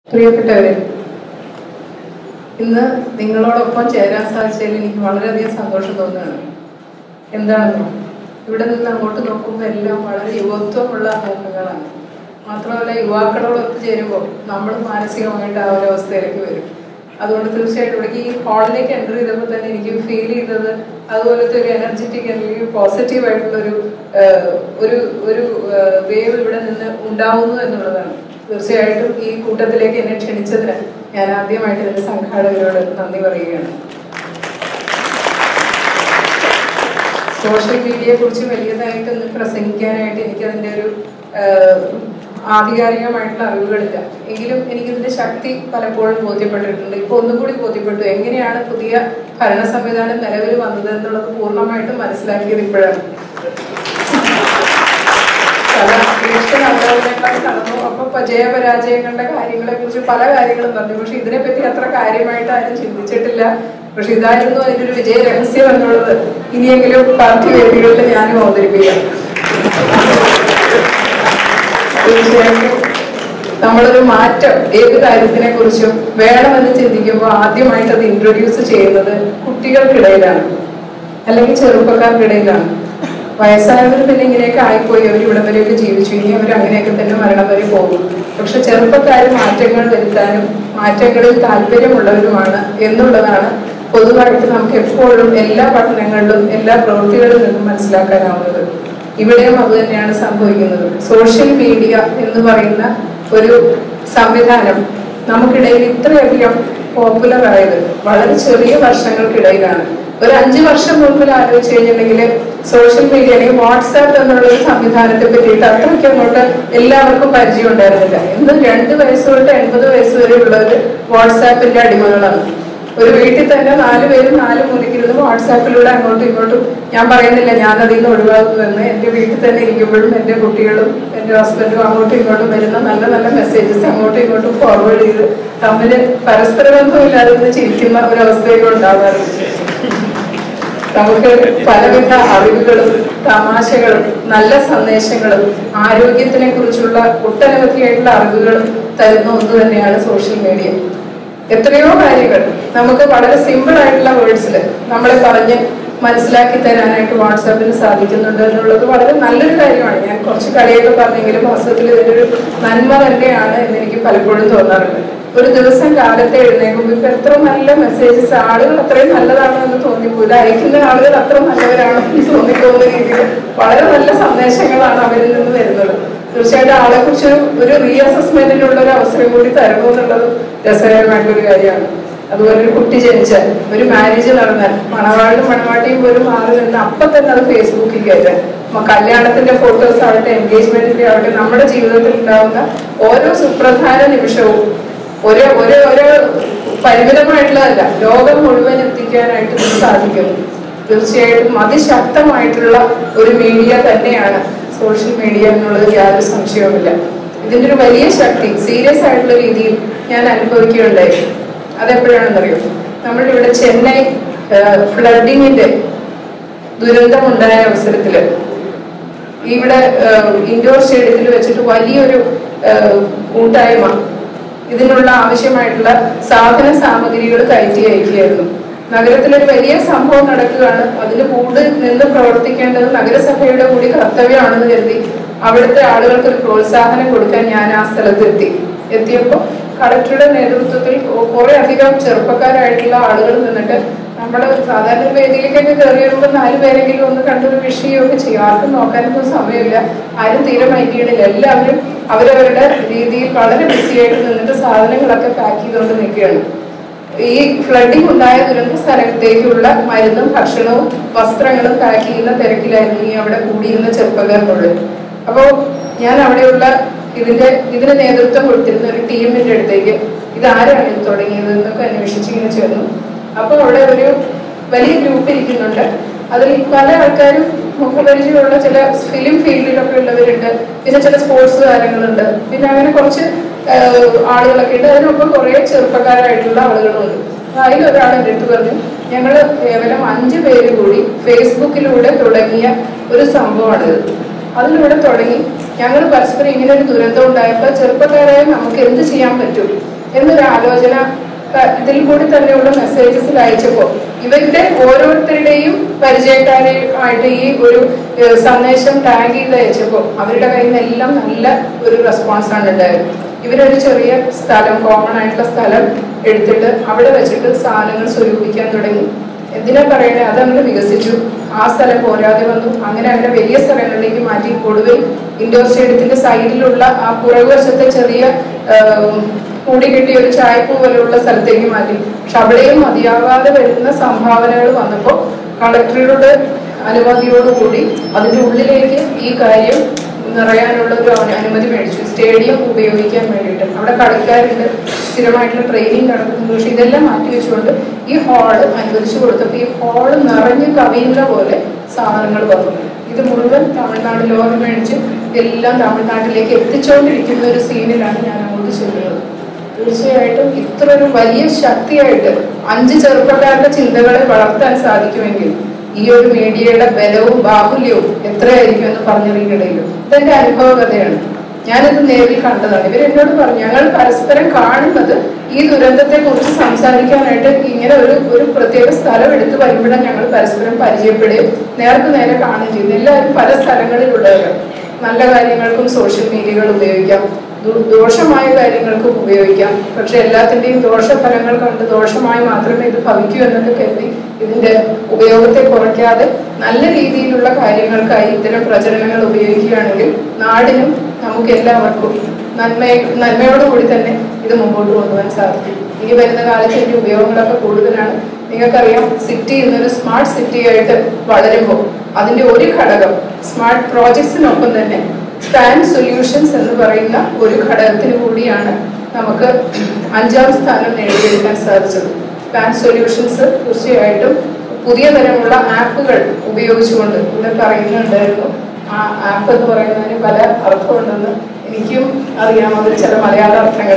പ്രിയപ്പെട്ടവരെ ഇന്ന് നിങ്ങളോടൊപ്പം ചേരാൻ സാധിച്ചതിൽ എനിക്ക് വളരെയധികം സന്തോഷം തോന്നുകയാണ് എന്താണെന്നോ ഇവിടെ നിന്ന് അങ്ങോട്ട് നോക്കുമ്പോൾ എല്ലാം വളരെ യുവത്വമുള്ള മുഖങ്ങളാണ് മാത്രമല്ല യുവാക്കളോട് ഒത്തുചേരുമ്പോൾ നമ്മൾ മാനസികമായിട്ട് ആ ഒരു അവസ്ഥയിലേക്ക് വരും അതുകൊണ്ട് തീർച്ചയായിട്ടും ഇവിടേക്ക് ഈ ഹാളിലേക്ക് എൻ്റർ ചെയ്തപ്പോൾ തന്നെ എനിക്ക് ഫീൽ ചെയ്തത് അതുപോലത്തെ ഒരു എനർജറ്റിക് അല്ലെങ്കിൽ പോസിറ്റീവ് ആയിട്ടുള്ള ഒരു ഒരു ഒരു വേവ് ഇവിടെ നിന്ന് ഉണ്ടാവുന്നു എന്നുള്ളതാണ് തീർച്ചയായിട്ടും ഈ കൂട്ടത്തിലേക്ക് എന്നെ ക്ഷണിച്ചതിന് ഞാൻ ആദ്യമായിട്ട് ഇതിന്റെ സംഘാടകരോട് നന്ദി പറയുകയാണ് സോഷ്യൽ മീഡിയയെ കുറിച്ച് വലിയതായിട്ടൊന്ന് പ്രസംഗിക്കാനായിട്ട് എനിക്കതിൻ്റെ ഒരു ആധികാരികമായിട്ടുള്ള അറിവുകളില്ല എങ്കിലും എനിക്കിതിന്റെ ശക്തി പലപ്പോഴും ബോധ്യപ്പെട്ടിട്ടുണ്ട് ഇപ്പോൾ ഒന്നും കൂടി ബോധ്യപ്പെട്ടു എങ്ങനെയാണ് പുതിയ ഭരണ സംവിധാനം നിലവിൽ വന്നത് എന്നുള്ളത് പൂർണ്ണമായിട്ടും മനസ്സിലാക്കിയത് ഇപ്പോഴാണ് പല അപേക്ഷകളേക്കാൾ കടന്നു അപ്പൊ ജയപരാജയങ്ങളുടെ കാര്യങ്ങളെ കുറിച്ച് പല കാര്യങ്ങളും പറഞ്ഞു പക്ഷെ ഇതിനെപ്പറ്റി അത്ര കാര്യമായിട്ട് ആരും ചിന്തിച്ചിട്ടില്ല പക്ഷെ ഇതായിരുന്നു അതിന്റെ ഒരു വിജയ രഹസ്യം എന്നുള്ളത് ഇനിയെങ്കിലും പാർട്ടി വേദികളിൽ ഞാനും അവതരിപ്പിക്കാം തീർച്ചയായിട്ടും നമ്മളൊരു മാറ്റം ഏത് കാര്യത്തിനെ കുറിച്ചും വേണമെന്ന് ചിന്തിക്കുമ്പോൾ ആദ്യമായിട്ട് അത് ഇൻട്രൊഡ്യൂസ് ചെയ്യുന്നത് കുട്ടികൾക്കിടയിലാണ് അല്ലെങ്കിൽ ചെറുപ്പക്കാർക്കിടയിലാണ് വയസ്സായവർ പിന്നെ ഇങ്ങനെയൊക്കെ ആയിപ്പോയി അവർ ഇവിടം വരെയൊക്കെ ജീവിച്ചു ഇനി അവർ അങ്ങനെയൊക്കെ തന്നെ മരണം വരെ പോകും പക്ഷെ ചെറുപ്പക്കാർ മാറ്റങ്ങൾ വരുത്താനും മാറ്റങ്ങളിൽ താല്പര്യമുള്ളവരുമാണ് എന്നുള്ളതാണ് പൊതുവായിട്ട് നമുക്ക് എപ്പോഴും എല്ലാ പഠനങ്ങളിലും എല്ലാ പ്രവൃത്തികളിൽ നിന്നും മനസ്സിലാക്കാനാവുന്നത് ഇവിടെയും അത് തന്നെയാണ് സംഭവിക്കുന്നത് സോഷ്യൽ മീഡിയ എന്ന് പറയുന്ന ഒരു സംവിധാനം നമുക്കിടയിൽ ഇത്രയധികം പോപ്പുലർ ആയത് വളരെ ചെറിയ വർഷങ്ങൾക്കിടയിലാണ് ഒരു അഞ്ചു വർഷം മുൻപിൽ ആലോചിച്ച് കഴിഞ്ഞിട്ടുണ്ടെങ്കിൽ സോഷ്യൽ മീഡിയ അല്ലെങ്കിൽ വാട്സാപ്പ് എന്നുള്ള ഒരു സംവിധാനത്തെ പറ്റിയിട്ട് അത്രയ്ക്ക് അങ്ങോട്ട് എല്ലാവർക്കും പരിചയം ഉണ്ടായിരുന്നില്ല ഇന്ന് രണ്ട് വയസ്സ് തൊട്ട് എൺപത് വയസ്സ് വരെ ഉള്ളവര് വാട്സാപ്പിന്റെ അടിമകളാണ് ഒരു വീട്ടിൽ തന്നെ നാല് പേരും നാല് മൂലക്കിരുന്ന് വാട്സാപ്പിലൂടെ അങ്ങോട്ടും ഇങ്ങോട്ടും ഞാൻ പറയുന്നില്ല ഞാൻ അതിൽ നിന്ന് ഒഴിവാക്കുമെന്ന് എൻ്റെ വീട്ടിൽ തന്നെ ഇരിക്കുമ്പോഴും എൻ്റെ കുട്ടികളും എൻ്റെ ഹസ്ബൻഡും അങ്ങോട്ടും ഇങ്ങോട്ടും വരുന്ന നല്ല നല്ല മെസ്സേജസ് അങ്ങോട്ടും ഇങ്ങോട്ടും ഫോർവേഡ് ചെയ്ത് തമ്മിൽ പരസ്പര ബന്ധമില്ലാതെ ഇരുന്ന് ചിരിക്കുന്ന ഒരു അവസ്ഥയൊക്കെ ഉണ്ടാകാറുണ്ട് നമുക്ക് പലവിധ അറിവുകളും തമാശകളും നല്ല സന്ദേശങ്ങളും ആരോഗ്യത്തിനെ കുറിച്ചുള്ള ഒട്ടനവധിയായിട്ടുള്ള അറിവുകളും തരുന്ന ഒന്ന് തന്നെയാണ് സോഷ്യൽ മീഡിയ എത്രയോ കാര്യങ്ങൾ നമുക്ക് വളരെ സിമ്പിൾ ആയിട്ടുള്ള വേർഡ്സിൽ നമ്മളെ പറഞ്ഞ് മനസ്സിലാക്കി തരാനായിട്ട് വാട്സാപ്പിന് സാധിക്കുന്നുണ്ട് എന്നുള്ളത് വളരെ നല്ലൊരു കാര്യമാണ് ഞാൻ കുറച്ച് കളിയൊക്കെ പറഞ്ഞെങ്കിലും വാസ്തവത്തിൽ ഇതിൻ്റെ ഒരു നന്മ തന്നെയാണ് എന്ന് എനിക്ക് പലപ്പോഴും തോന്നാറുണ്ട് ഒരു ദിവസം കാലത്തെ എഴുന്നേൽക്കുമ്പോൾ ഇപ്പൊ എത്ര നല്ല മെസ്സേജസ് ആളുകൾ അത്രയും നല്ലതാണോ എന്ന് തോന്നിപ്പോ ഇത് അയക്കുന്ന ആളുകൾ അത്ര നല്ലവരാണോ എന്ന് തോന്നിപ്പോകുന്ന രീതിയിൽ വളരെ നല്ല സന്ദേശങ്ങളാണ് അവരിൽ നിന്ന് വരുന്നത് തീർച്ചയായിട്ടും ആളെ കുറിച്ച് ഒരു റീ അസസ്മെന്റിനുള്ള ഒരു അവസരം കൂടി തരണമെന്നുള്ളത് രസകരമായിട്ടൊരു കാര്യമാണ് അതുപോലെ ഒരു കുട്ടി ജനിച്ചാൽ ഒരു മാരേജ് നടന്നാൽ മണവാളിനും മണവാട്ടിയും പോലും മാറി നിന്ന് അപ്പൊ തന്നെ അത് ഫേസ്ബുക്കിൽ കയറ്റാൻ കല്യാണത്തിന്റെ ഫോട്ടോസ് ആവട്ടെ എൻഗേജ്മെന്റിന്റെ ആവട്ടെ നമ്മുടെ ജീവിതത്തിൽ ഉണ്ടാവുന്ന ഓരോ സുപ്രധാന നിമിഷവും ഒരു ഒരു ഒരു പരിമിതമായിട്ടുള്ളതല്ല ലോകം മുഴുവൻ എത്തിക്കാനായിട്ട് ഇത് സാധിക്കുന്നു തീർച്ചയായിട്ടും അതിശക്തമായിട്ടുള്ള ഒരു മീഡിയ തന്നെയാണ് സോഷ്യൽ മീഡിയ എന്നുള്ളത് യാതൊരു സംശയവുമില്ല ഇതിന്റെ ഒരു വലിയ ശക്തി സീരിയസ് ആയിട്ടുള്ള രീതിയിൽ ഞാൻ അനുഭവിക്കുകയുണ്ടായി അതെപ്പോഴാണെന്നറിയോ നമ്മളിവിടെ ചെന്നൈ ഫ്ലഡിങ്ങിന്റെ ദുരന്തമുണ്ടായ അവസരത്തില് ഇവിടെ ഇൻഡോർ സ്റ്റേഡിയത്തിൽ വെച്ചിട്ട് വലിയൊരു കൂട്ടായ്മ ഇതിനുള്ള ആവശ്യമായിട്ടുള്ള സാധന സാമഗ്രികൾ കയറ്റി അയക്കുകയായിരുന്നു നഗരത്തിലൊരു വലിയ സംഭവം നടക്കുകയാണ് അതിന് കൂടെ നിന്ന് പ്രവർത്തിക്കേണ്ടത് നഗരസഭയുടെ കൂടി കർത്തവ്യമാണെന്ന് കരുതി അവിടുത്തെ ആളുകൾക്ക് ഒരു പ്രോത്സാഹനം കൊടുക്കാൻ ഞാൻ ആ സ്ഥലത്ത് എത്തി എത്തിയപ്പോൾ കളക്ടറുടെ നേതൃത്വത്തിൽ കുറെ അധികം ചെറുപ്പക്കാരായിട്ടുള്ള ആളുകൾ നിന്നിട്ട് നമ്മൾ സാധാരണ വേദിയിലേക്കൊക്കെ കയറി വരുമ്പോൾ നാല് പേരെങ്കിലും ഒന്ന് കണ്ടൊരു വിഷയമൊക്കെ ചെയ്യും ആർക്കും നോക്കാനൊന്നും സമയമില്ല ആരും തീരെ മൈൻഡിയണില്ല എല്ലാവരും അവരവരുടെ രീതിയിൽ വളരെ ബിസിയായിട്ട് നിന്നിട്ട് സാധനങ്ങളൊക്കെ പാക്ക് ചെയ്തുകൊണ്ട് നിൽക്കുകയാണ് ഈ ഫ്ലഡിംഗ് ഉണ്ടായ ദുരന്ത സ്ഥലത്തേക്കുള്ള മരുന്നും ഭക്ഷണവും വസ്ത്രങ്ങളും പാക്ക് ചെയ്യുന്ന തിരക്കിലായിരുന്നു ഈ അവിടെ കൂടിയിരുന്ന ചെറുപ്പക്കാരനുള്ളത് അപ്പോൾ ഞാൻ അവിടെയുള്ള ഇതിന്റെ ഇതിന് നേതൃത്വം കൊടുത്തിരുന്ന ഒരു ടീമിന്റെ അടുത്തേക്ക് ഇത് ആരാണ് ഇത് തുടങ്ങിയത് എന്നൊക്കെ അന്വേഷിച്ച് ഇങ്ങനെ ചെന്നു അപ്പോൾ അവിടെ ഒരു വലിയ ഗ്രൂപ്പ് ഇരിക്കുന്നുണ്ട് അതിൽ പല ആൾക്കാരും മുഖപരിചയമുള്ള ചില ഫിലിം ഫീൽഡിലൊക്കെ ഉള്ളവരുണ്ട് പിന്നെ ചില സ്പോർട്സ് താരങ്ങളുണ്ട് പിന്നെ അങ്ങനെ കുറച്ച് ആളുകളൊക്കെ ഉണ്ട് അതിനൊപ്പം കുറെ ചെറുപ്പക്കാരായിട്ടുള്ള ആളുകളുണ്ട് അതിലൊരാൾ എൻ്റെ അടുത്ത് പറഞ്ഞു ഞങ്ങൾ കേവലം അഞ്ചു പേര് കൂടി ഫേസ്ബുക്കിലൂടെ തുടങ്ങിയ ഒരു സംഭവമാണിത് അതിലൂടെ തുടങ്ങി ഞങ്ങൾ പരസ്പരം ഇങ്ങനെ ഒരു ദുരന്തം ഉണ്ടായപ്പോൾ ചെറുപ്പക്കാരായ നമുക്ക് എന്ത് ചെയ്യാൻ പറ്റും എന്നൊരു ആലോചന ക- ഇതിൽ കൂടി തന്നെയുള്ള മെസ്സേജസിൽ അയച്ചപ്പോൾ ഇവരുടെ ഓരോരുത്തരുടെയും പരിചയക്കാരായിട്ട് ഈ ഒരു ഏഹ്, സന്ദേശം ടാഗ് ചെയ്ത് അയച്ചപ്പോൾ അവരുടെ കയ്യിൽ നിന്നെല്ലാം നല്ല ഒരു റെസ്പോൺസ് ആണ് ഉണ്ടായത് ഇവരൊരു ചെറിയ സ്ഥലം കോമൺ ആയിട്ടുള്ള സ്ഥലം എടുത്തിട്ട് അവിടെ വെച്ചിട്ട് സാധനങ്ങൾ സ്വരൂപിക്കാൻ തുടങ്ങി എന്തിനാ പറയണേ അത് അങ്ങനെ വികസിച്ചു ആ സ്ഥലം പോരാതെ വന്നു അങ്ങനെ അങ്ങനെ വലിയ സ്ഥലങ്ങളിലേക്ക് മാറ്റി ഒടുവിൽ ഇൻഡോർ സ്റ്റേഡിയത്തിന്റെ സൈഡിലുള്ള ആ പുറകുവശത്തെ ചെറിയ ആം, മൂടി കെട്ടിയ ഒരു ചായപ്പൂ പോലെയുള്ള സ്ഥലത്തേക്ക് മാറ്റി പക്ഷെ അവിടെയും മതിയാകാതെ വരുന്ന സംഭാവനകൾ വന്നപ്പോൾ കളക്ടറുടെ അനുമതിയോടുകൂടി അതിന്റെ ഉള്ളിലേക്ക് ഈ കാര്യം നിറയാനുള്ള ഒരു അനു- അനുമതി മേടിച്ചു സ്റ്റേഡിയം ഉപയോഗിക്കാൻ വേണ്ടിയിട്ട് അവിടെ കളിക്കാരുണ്ട് സ്ഥിരമായിട്ടുള്ള ട്രെയിനിങ് നടക്കുന്നുണ്ട് പക്ഷെ ഇതെല്ലാം മാറ്റി വെച്ചുകൊണ്ട് ഈ ഹാള് അനുവദിച്ചു കൊടുത്തപ്പോൾ ഈ ഹാള് നിറഞ്ഞു കവിയുന്ന പോലെ സാധനങ്ങൾ വന്നു ഇത് മുഴുവൻ തമിഴ്നാട് ലോറി മേടിച്ച് എല്ലാം തമിഴ്നാട്ടിലേക്ക് എത്തിച്ചുകൊണ്ടിരിക്കുന്ന ഒരു സീനിലാണ് ഞാൻ അങ്ങോട്ട് ചെല്ലുന്നത് തീർച്ചയായിട്ടും ഇത്ര ഒരു വലിയ ശക്തിയായിട്ട് അഞ്ച് ചെറുപ്പക്കാരുടെ ചിന്തകളെ വളർത്താൻ സാധിക്കുമെങ്കിൽ ഈ ഒരു മീഡിയയുടെ ബലവും ബാഹുല്യവും എത്രയായിരിക്കും എന്ന് പറഞ്ഞറിയിക്കണമല്ലോ ഇതെന്റെ അനുഭവ കഥയാണ് ഞാനിത് നേരിൽ കണ്ടതാണ് ഇവർ എന്നോട് പറഞ്ഞു ഞങ്ങൾ പരസ്പരം കാണുന്നത് ഈ ദുരന്തത്തെ കുറിച്ച് സംസാരിക്കാനായിട്ട് ഇങ്ങനെ ഒരു ഒരു പ്രത്യേക സ്ഥലം എടുത്തു വരുമ്പോഴാണ് ഞങ്ങൾ പരസ്പരം പരിചയപ്പെടുകയും നേർക്ക് നേരെ കാണുകയും ചെയ്യുന്നത് എല്ലാവരും പല സ്ഥലങ്ങളിലുള്ളവരാണ് നല്ല കാര്യങ്ങൾക്കും സോഷ്യൽ മീഡിയകൾ ഉപയോഗിക്കാം ദു- ദോഷമായ കാര്യങ്ങൾക്കും ഉപയോഗിക്കാം പക്ഷെ എല്ലാത്തിന്റെയും ദോഷഫലങ്ങൾ കണ്ട് ദോഷമായി മാത്രമേ ഇത് ഭവിക്കൂ എന്നൊക്കെ കരുതി ഇതിന്റെ ഉപയോഗത്തെ കുറയ്ക്കാതെ നല്ല രീതിയിലുള്ള കാര്യങ്ങൾക്കായി ഇത്തരം പ്രചരണങ്ങൾ ഉപയോഗിക്കുകയാണെങ്കിൽ നാടിനും നമുക്ക് എല്ലാവർക്കും നന്മ നന്മയോടുകൂടി തന്നെ ഇത് മുമ്പോട്ട് കൊണ്ടുപോകാൻ സാധിക്കും ഇനി വരുന്ന കാലത്ത് ഇതിന്റെ ഉപയോഗങ്ങളൊക്കെ കൂടുതലാണ് നിങ്ങൾക്കറിയാം സിറ്റി എന്നൊരു സ്മാർട്ട് സിറ്റി ആയിട്ട് വളരുമ്പോൾ അതിന്റെ ഒരു ഘടകം സ്മാർട്ട് പ്രോജക്ട്സിനൊപ്പം തന്നെ സ്പാൻ സൊല്യൂഷൻസ് എന്ന് പറയുന്ന ഒരു ഘടകത്തിന് കൂടിയാണ് നമുക്ക് അഞ്ചാം സ്ഥാനം നേടിയെടുക്കാൻ സാധിച്ചത് സ്പാൻ സൊല്യൂഷൻസ് തീർച്ചയായിട്ടും പുതിയ തരമുള്ള ആപ്പുകൾ ഉപയോഗിച്ചുകൊണ്ട് ഇവിടെ പറയുന്നുണ്ടായിരുന്നു ആ ആപ്പ് എന്ന് പറയുന്നതിന് പല അർത്ഥമുണ്ടെന്ന് എനിക്കും അറിയാം അതിൽ ചില മലയാള അർത്ഥങ്ങൾ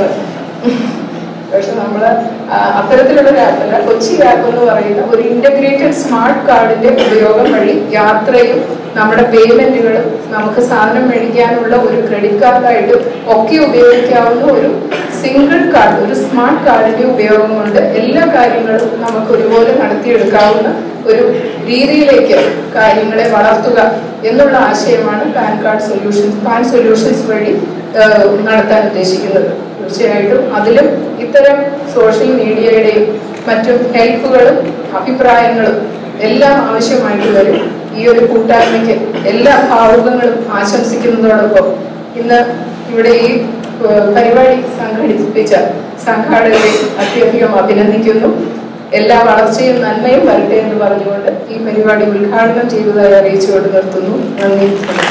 പക്ഷെ നമ്മൾ അത്തരത്തിലുള്ള ഒരു ആപ്പല്ല കൊച്ചി ആപ്പ് എന്ന് പറയുന്ന ഒരു ഇന്റഗ്രേറ്റഡ് സ്മാർട്ട് കാർഡിന്റെ ഉപയോഗം വഴി യാത്രയും നമ്മുടെ പേയ്മെന്റുകളും നമുക്ക് സാധനം മേടിക്കാനുള്ള ഒരു ക്രെഡിറ്റ് കാർഡായിട്ട് ഒക്കെ ഉപയോഗിക്കാവുന്ന ഒരു സിംഗിൾ കാർഡ് ഒരു സ്മാർട്ട് കാർഡിന്റെ ഉപയോഗം കൊണ്ട് എല്ലാ കാര്യങ്ങളും നമുക്ക് ഒരുപോലെ നടത്തിയെടുക്കാവുന്ന ഒരു രീതിയിലേക്ക് കാര്യങ്ങളെ വളർത്തുക എന്നുള്ള ആശയമാണ് PAN card solutions PAN solutions വഴി ഏഹ്, നടത്താൻ ഉദ്ദേശിക്കുന്നത് തീർച്ചയായിട്ടും അതിലും ഇത്തരം സോഷ്യൽ മീഡിയയുടെയും മറ്റും ഹെൽപ്പുകളും അഭിപ്രായങ്ങളും എല്ലാം ആവശ്യമായിട്ട് വരും ഈ ഒരു കൂട്ടായ്മയ്ക്ക് എല്ലാ ഭാവുകങ്ങളും ആശംസിക്കുന്നതോടൊപ്പം ഇന്ന് ഇവിടെ ഈ ഏഹ്, പരിപാടി സംഘടിപ്പിച്ച സംഘാടകരെ അത്യധികം അഭിനന്ദിക്കുന്നു എല്ലാ വളർച്ചയും നന്മയും വരട്ടെ എന്ന് പറഞ്ഞുകൊണ്ട് ഈ പരിപാടി ഉദ്ഘാടനം ചെയ്തതായി അറിയിച്ചുകൊണ്ട് നിർത്തുന്നു നന്ദി